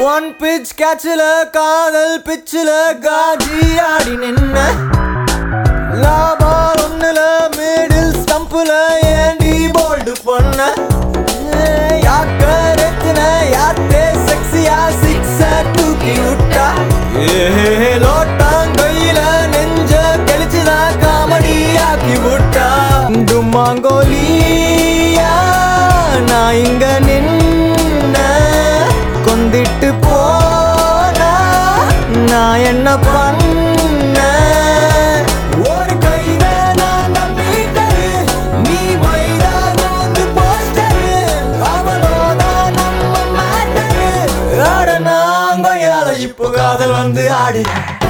one pitch கேட்சில் காதல் பிச்சில் காஜி ஆடி நின்ன லாபால் ஒண்ணுல மிடில் ஸ்டம்புல ஏண்டி போல்டு பண்ண யாக்க ரெத்தின யாத்தே செக்ஸியா சிக்ஸ தூக்கி விட்டா ஏ லோட்டாங்கையில நெஞ்ச கெளிச்சுதான் காமெடி ஆக்கி விட்டா டுமாங்கோலியா நான் இங்க நின்ன கொந்திட்டு போனா நான் என்ன பண்ண ஒரு கையில நான் நம்பிட்டது நீ மைதான வந்து போஸ்டரு அவளோட நம்ம மாட்டரு ஆட நாங்க இப்போ காதல் வந்து ஆடி